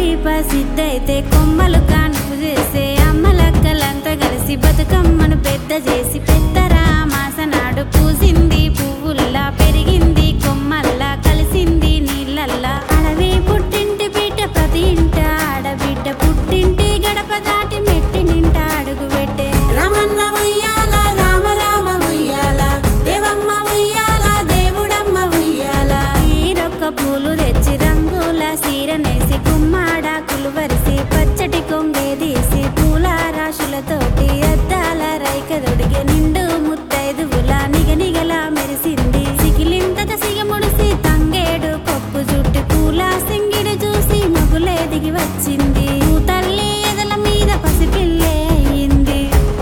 సిద్ధైతే కొమ్మలు కానుపు చేసే అమ్మలక్కలంతా కలిసి బతుకమ్మను పెద్ద చేసి పెద్దరా మాసనాడు పూసింది పువ్వుల్లా పెరిగింది కొమ్మల్లా కలిసింది నీళ్ళల్లా అడవి పుట్టింటి బిడ్డ ప్రతి ఇంట ఆడబిడ్డ పుట్టింటి గడప దాటి మెట్టి నింట అడుగు పెట్టే రమణ ఉయ్యాల రామ రామ ఉయ్యాల దేవమ్మ ఉయ్యాల దేవుడమ్మ ఉయ్యాల ఈరొక్క పూలు తెచ్చి రంగుల సీరనేసి గుమ్మాడాకులు వరిసి పచ్చటి కొంగేదీసి పూల రాశులతోటి అద్దాల రైక దొడిగే నిండు ముత్తైదువుల నిగనిగల మెరిసింది సిగిలింతత సిగముడిసి తంగేడు కొప్పు జుట్టి పూల సింగిడి చూసి మగులే దిగి వచ్చింది తల్లి ఎదల మీద పసిపిల్లే అయింది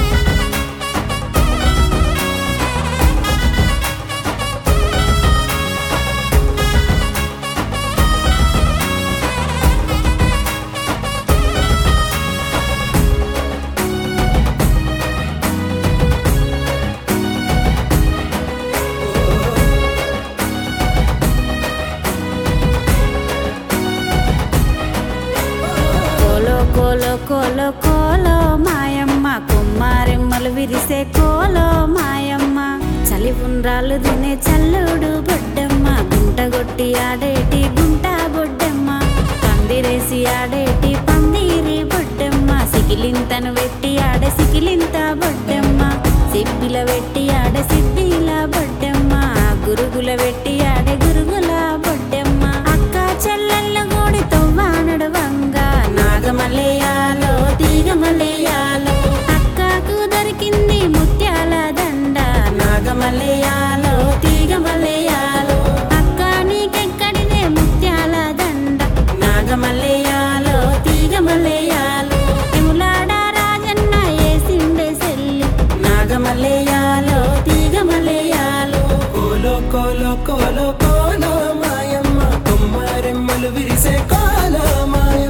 కోలో కోలో కోలో కోలో మాయమ్మ కుమ్మారెమ్మలు విరిసే కోలో మాయమ్మ చలి ఉండ్రాలు తినే చల్లుడు బొడ్డమ్మ గుంట కొట్టి ఆడేటి గుంట బొడ్డమ్మ పందిరేసి ఆడేటి పందిరి బొడ్డమ్మ సికిలింతను వెట్టి ఆడే సికిలింత బొడ్డమ్మ సిబ్బిల వెట్టి ఆడే సిబ్బిల బొడ్డమ్మ గురుగుల వెట్టి ఆడే గురుగుల బొడ్డమ్మ అక్క చెల్లెళ్ళ గూడి తొవ్వానడు వంగ నాగమలయాలో తీగమలయాలో అక్కకు దొరికింది ముత్యాల దండ నాగమలయాలో తీగమలయాలో అక్క నీకెక్కడిదే ముత్యాల దండ నాగమలయాలో తీగమలయాలో ఎములాడ రాజన్న ఏసిండే సెల్లి నాగమలయాలో తీగమలయాలో కోలో కోలో కోలో కోలో మాయమ్మ కొమ్మరెమ్మలు విరిసే కోలో మాయమ్మ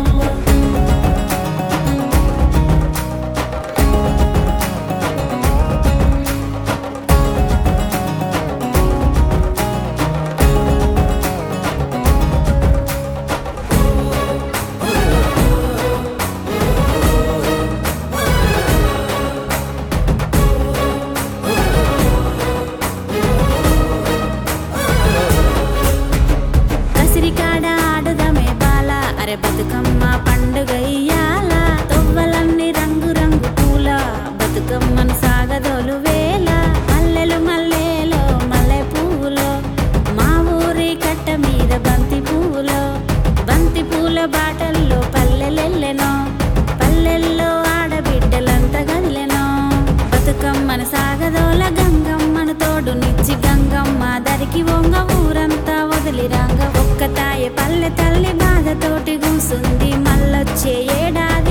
కసిరికాడ ఆడుదమే బాల అరే బతుకమ్మ పండుగ ఇయ్యాల తొవ్వలన్నీ రంగు రంగు పూల బతుకమ్మను సాగదోలు వేల మల్లెలు మల్లెలో మల్లె పువ్వులో మా ఊరి కట్ట మీద బంతి పువ్వులో బంతి పూల బాటల్లో పల్లెలెల్లెనో పల్లెల్లో ఆడబిడ్డలంతా గదిలెనో బతుకమ్మను సాగదోల గంగమ్మను తోడునిచ్చి గంగమ్మ దరికి వంగ ఊరంతా వదిలి రంగ ఒక్క తాయ పల్లె తల్లి బాధతోటి కూసుంది మళ్ళొచ్చే ఏడాది